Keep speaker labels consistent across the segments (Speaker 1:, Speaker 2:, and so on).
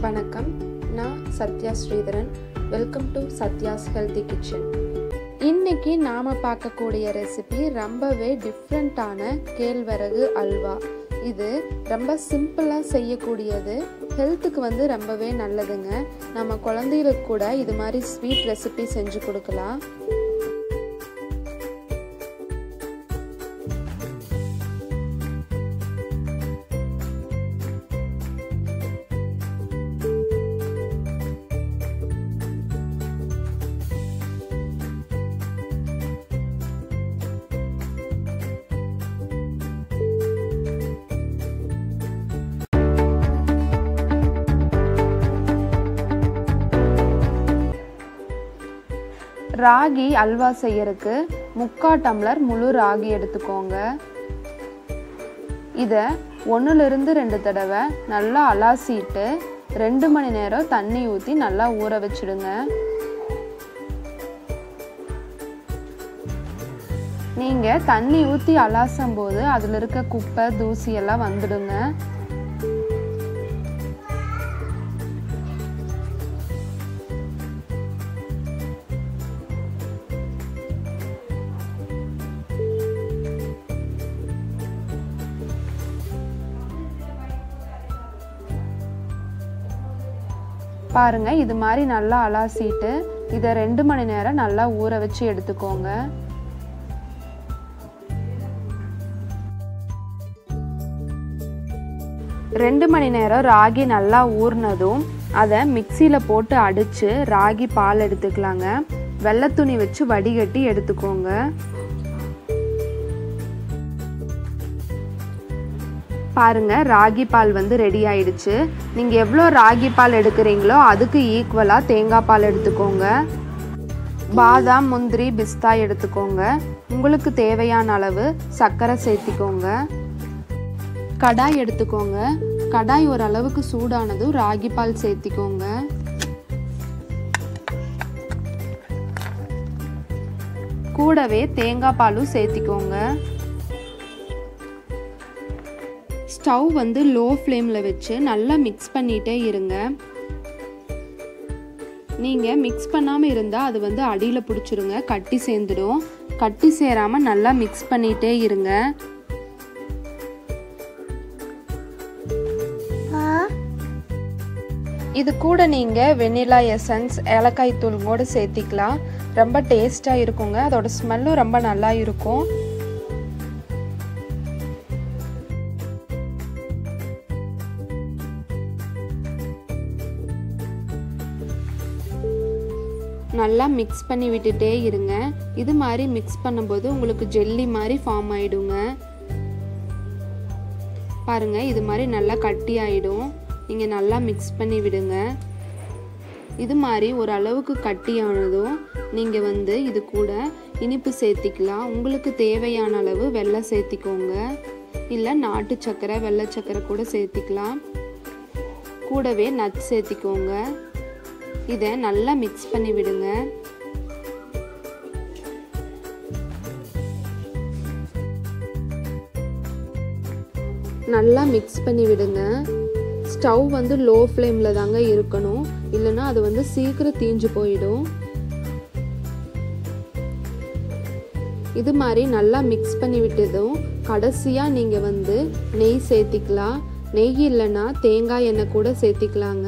Speaker 1: வணக்கம் நான் Sathya Sridharan welcome to Sathya's healthy kitchen இன்னைக்கு நாம் பார்க்கக்கூடிய ரெசிபி ரொம்பவே டிஃப்ரெண்ட்டான கேழ்வரகு அல்வா இது ரொம்ப சிம்பிளாக செய்யக்கூடியது ஹெல்த்துக்கு வந்து ரொம்பவே நல்லதுங்க நம்ம குழந்தைகளுக்கு கூட இது மாதிரி ஸ்வீட் ரெசிபி செஞ்சு கொடுக்கலாம் ராகி அல்வா செய்யறதுக்கு முக்கா டம்ளர் முழு ராகி எடுத்துக்கோங்க இதை ஒன்றுலேருந்து ரெண்டு தடவை நல்லா அலாசிட்டு ரெண்டு மணி நேரம் தண்ணி ஊற்றி நல்லா ஊற வச்சிடுங்க நீங்கள் தண்ணி ஊற்றி அலாசும் போது அதில் இருக்க குப்பை தூசி எல்லாம் வந்துடுங்க பாருங்க இது மாதிரி நல்லா அலாசிட்டு இதை ரெண்டு மணி நேரம் நல்லா ஊற வச்சு எடுத்துக்கோங்க ரெண்டு மணி நேரம் ராகி நல்லா ஊறினதும் அதை மிக்சியில் போட்டு அடித்து ராகி பால் எடுத்துக்கலாங்க வெள்ளை துணி வச்சு வடிகட்டி எடுத்துக்கோங்க பாருங்க ராகி பால் வந்து ரெடி ஆயிடுச்சு நீங்கள் எவ்வளோ ராகி பால் எடுக்கிறீங்களோ அதுக்கு ஈக்குவலாக தேங்காய் பால் எடுத்துக்கோங்க பாதாம் முந்திரி பிஸ்தா எடுத்துக்கோங்க உங்களுக்கு தேவையான அளவு சர்க்கரை சேர்த்திக்கோங்க கடாய் எடுத்துக்கோங்க கடாய் ஓரளவுக்கு சூடானதும் ராகி பால் சேர்த்திக்கோங்க கூடவே தேங்காய் பாலும் சேர்த்திக்கோங்க ஸ்டவ் வந்து லோ ஃப்ளேமில் வச்சு நல்லா மிக்ஸ் பண்ணிகிட்டே இருங்க நீங்கள் மிக்ஸ் பண்ணாமல் இருந்தால் அது வந்து அடியில் பிடிச்சிருங்க கட்டி சேர்ந்துடும் கட்டி சேராமல் நல்லா மிக்ஸ் பண்ணிகிட்டே இருங்க இது கூட நீங்கள் வெனிலா எசன்ஸ் ஏலக்காய் தூள் கூட சேர்த்திக்கலாம் ரொம்ப டேஸ்ட்டாக இருக்குங்க அதோட ஸ்மெல்லும் ரொம்ப நல்லா இருக்கும் நல்லா மிக்ஸ் பண்ணி விட்டுட்டே இருங்க இது மாதிரி மிக்ஸ் பண்ணும்போது உங்களுக்கு ஜெல்லி மாதிரி ஃபார்ம் ஆகிடுங்க பாருங்க இது மாதிரி நல்லா கட்டி ஆகிடும் நீங்கள் நல்லா மிக்ஸ் பண்ணி விடுங்க இது மாதிரி ஒரு அளவுக்கு கட்டியானதும் நீங்கள் வந்து இது கூட இனிப்பு சேர்த்திக்கலாம் உங்களுக்கு தேவையான அளவு வெள்ளம் சேர்த்திக்கோங்க இல்லை நாட்டு சக்கரை வெள்ளை சக்கரை கூட சேர்த்திக்கலாம் கூடவே நட் சேர்த்திக்கோங்க இதை நல்லா மிக்ஸ் பண்ணி விடுங்க நல்லா மிக்ஸ் பண்ணி விடுங்க ஸ்டவ் வந்து லோ ஃப்ளேமில் தாங்க இருக்கணும் இல்லைன்னா அது வந்து சீக்கிரம் தீஞ்சு போயிடும் இது மாதிரி நல்லா மிக்ஸ் பண்ணி விட்டதும் கடைசியாக நீங்கள் வந்து நெய் சேர்த்திக்கலாம் நெய் இல்லைன்னா தேங்காய் எண்ணெய் கூட சேர்த்திக்கலாங்க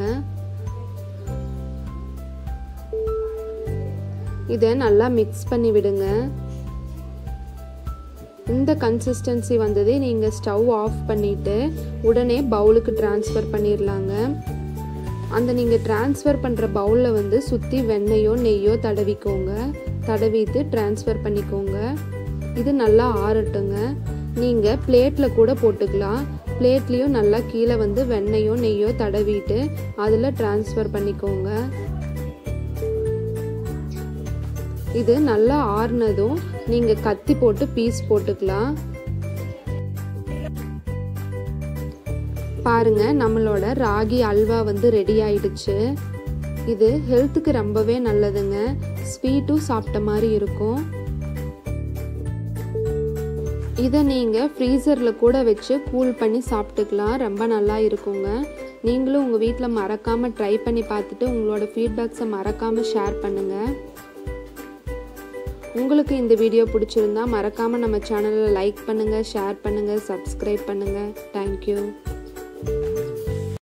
Speaker 1: இதை நல்லா மிக்ஸ் பண்ணி விடுங்க இந்த கன்சிஸ்டன்சி வந்ததே நீங்கள் ஸ்டவ் ஆஃப் பண்ணிவிட்டு உடனே பவுலுக்கு ட்ரான்ஸ்ஃபர் பண்ணிடலாங்க அந்த நீங்கள் ட்ரான்ஸ்ஃபர் பண்ணுற பவுலில் வந்து சுற்றி வெண்ணெயோ நெய்யோ தடவிக்கோங்க தடவிட்டு ட்ரான்ஸ்ஃபர் பண்ணிக்கோங்க இது நல்லா ஆறட்டுங்க நீங்கள் பிளேட்டில் கூட போட்டுக்கலாம் பிளேட்லேயும் நல்லா கீழே வந்து வெண்ணெயோ நெய்யோ தடவிட்டு அதில் ட்ரான்ஸ்ஃபர் பண்ணிக்கோங்க இது நல்லா ஆறுனதும் நீங்கள் கத்தி போட்டு பீஸ் போட்டுக்கலாம் பாருங்க நம்மளோட ராகி அல்வா வந்து ரெடி ஆயிடுச்சு இது ஹெல்த்துக்கு ரொம்பவே நல்லதுங்க ஸ்வீட்டும் சாப்பிட்ட மாதிரி இருக்கும் இதை நீங்கள் ஃப்ரீசரில் கூட வச்சு கூல் பண்ணி சாப்பிட்டுக்கலாம் ரொம்ப நல்லா இருக்குங்க நீங்களும் உங்கள் வீட்டில் மறக்காமல் ட்ரை பண்ணி பார்த்துட்டு உங்களோட ஃபீட்பேக்ஸை மறக்காமல் ஷேர் பண்ணுங்கள் உங்களுக்கு இந்த வீடியோ பிடிச்சிருந்தா மறக்காமல் நம்ம சேனலை லைக் பண்ணுங்கள் ஷேர் பண்ணுங்கள் சப்ஸ்கிரைப் பண்ணுங்கள் தேங்க்யூ